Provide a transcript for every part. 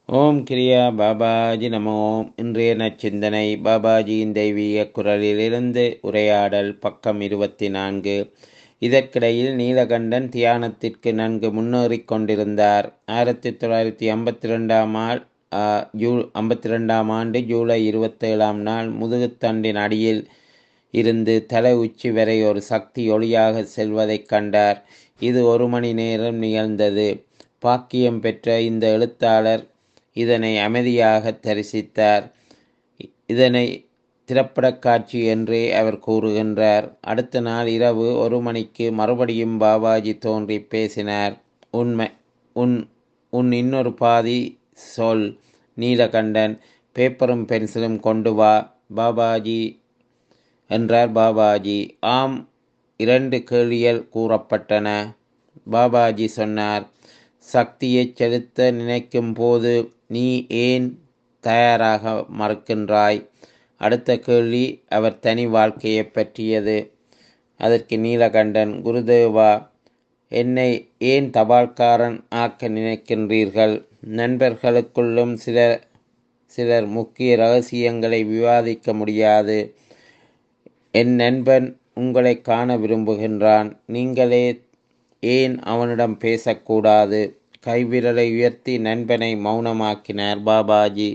ஓம் கிரியா பாபாஜி நமோ இன்றைய நச்சிந்தனை பாபாஜியின் தெய்வீக குரலிலிருந்து உரையாடல் பக்கம் இருபத்தி நான்கு இதற்கிடையில் நீலகண்டன் தியானத்திற்கு நன்கு முன்னேறிக் கொண்டிருந்தார் ஆயிரத்தி தொள்ளாயிரத்தி ஐம்பத்தி ரெண்டாம் ஆள் ஜூ ஐம்பத்தி ரெண்டாம் ஆண்டு ஜூலை இருபத்தேழாம் நாள் முதுகுத்தண்டின் அடியில் இருந்து தலை உச்சி வரை ஒரு சக்தி ஒளியாக செல்வதைக் கண்டார் இது ஒரு மணி நேரம் நிகழ்ந்தது பாக்கியம் பெற்ற இந்த எழுத்தாளர் இதனை அமைதியாக தரிசித்தார் இதனை திரைப்படக் காட்சி என்றே அவர் கூறுகின்றார் அடுத்த நாள் இரவு ஒரு மணிக்கு மறுபடியும் பாபாஜி தோன்றி பேசினார் உண்மை உன் உன் இன்னொரு பாதி சொல் நீலகண்டன் பேப்பரும் பென்சிலும் கொண்டு வா பாபாஜி என்றார் பாபாஜி ஆம் இரண்டு கேள்விகள் கூறப்பட்டன பாபாஜி சொன்னார் சக்தியை செலுத்த நினைக்கும் போது நீ ஏன் தயாராக மறுக்கின்றாய் அடுத்த கேள்வி அவர் தனி வாழ்க்கையை பற்றியது அதற்கு நீலகண்டன் குருதேவா என்னை ஏன் தபால்காரன் ஆக்க நினைக்கின்றீர்கள் நண்பர்களுக்குள்ளும் சிலர் சிலர் முக்கிய ரகசியங்களை விவாதிக்க முடியாது என் நண்பன் உங்களை காண விரும்புகின்றான் நீங்களே ஏன் அவனிடம் பேசக்கூடாது கைவிரலை உயர்த்தி நண்பனை மௌனமாக்கினார் பாபாஜி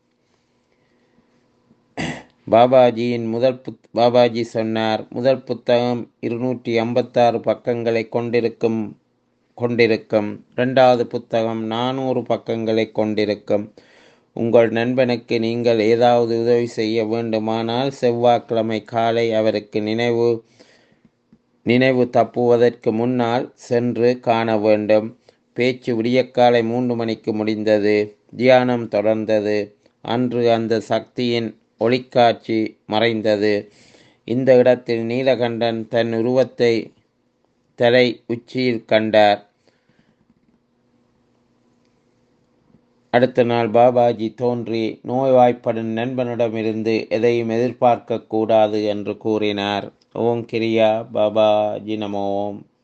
பாபாஜியின் முதல் புத் பாபாஜி சொன்னார் முதல் புத்தகம் இருநூற்றி ஐம்பத்தாறு பக்கங்களை கொண்டிருக்கும் கொண்டிருக்கும் இரண்டாவது புத்தகம் நானூறு பக்கங்களை கொண்டிருக்கும் உங்கள் நண்பனுக்கு நீங்கள் ஏதாவது உதவி செய்ய வேண்டுமானால் செவ்வாய்க்கிழமை காலை அவருக்கு நினைவு நினைவு தப்புவதற்கு முன்னால் சென்று காண வேண்டும் பேச்சு விடியக்காலை மூன்று மணிக்கு முடிந்தது தியானம் தொடர்ந்தது அன்று அந்த சக்தியின் ஒளிக்காட்சி மறைந்தது இந்த இடத்தில் நீலகண்டன் தன் உருவத்தை தலை உச்சியில் கண்டார் அடுத்த நாள் பாபாஜி தோன்றி நோய்வாய்ப்படும் நண்பனிடமிருந்து எதையும் எதிர்பார்க்க கூடாது என்று கூறினார் ஓம் கிரியா பாபாஜி நமோம்